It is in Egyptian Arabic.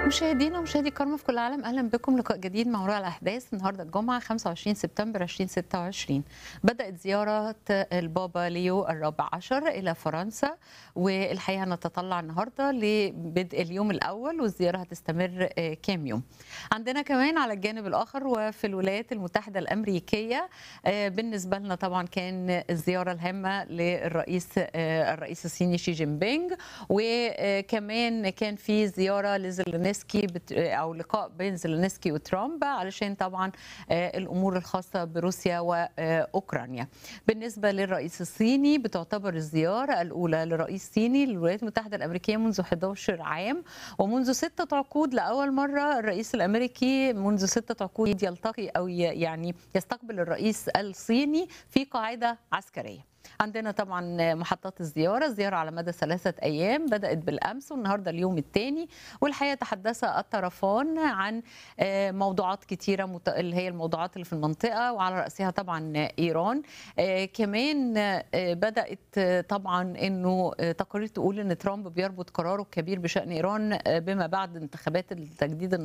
مشاهدينا ومشاهدي الكرام في كل العالم اهلا بكم لقاء جديد مع وراء الاحداث النهارده الجمعه 25 سبتمبر 2026 بدات زياره البابا ليو الرابع عشر الى فرنسا والحقيقه نتطلع النهارده لبدء اليوم الاول والزياره هتستمر كام يوم عندنا كمان على الجانب الاخر وفي الولايات المتحده الامريكيه بالنسبه لنا طبعا كان الزياره الهامه للرئيس الرئيس الصيني شي جين بينج وكمان كان في زياره لزيلينسكي بت... او لقاء بين زيلينسكي وترامب علشان طبعا الامور الخاصه بروسيا واوكرانيا. بالنسبه للرئيس الصيني بتعتبر الزياره الاولى لرئيس صيني للولايات المتحده الامريكيه منذ 11 عام ومنذ ستة عقود لاول مره الرئيس الامريكي منذ ستة عقود يلتقي او يعني يستقبل الرئيس الصيني في قاعده عسكريه. عندنا طبعا محطات الزيارة الزيارة على مدى ثلاثة أيام بدأت بالأمس والنهاردة اليوم الثاني والحقيقة تحدث الطرفان عن موضوعات كتيرة اللي هي الموضوعات اللي في المنطقة وعلى رأسها طبعا إيران كمان بدأت طبعا أنه تقارير تقول أن ترامب بيربط قراره الكبير بشأن إيران بما بعد انتخابات التجديد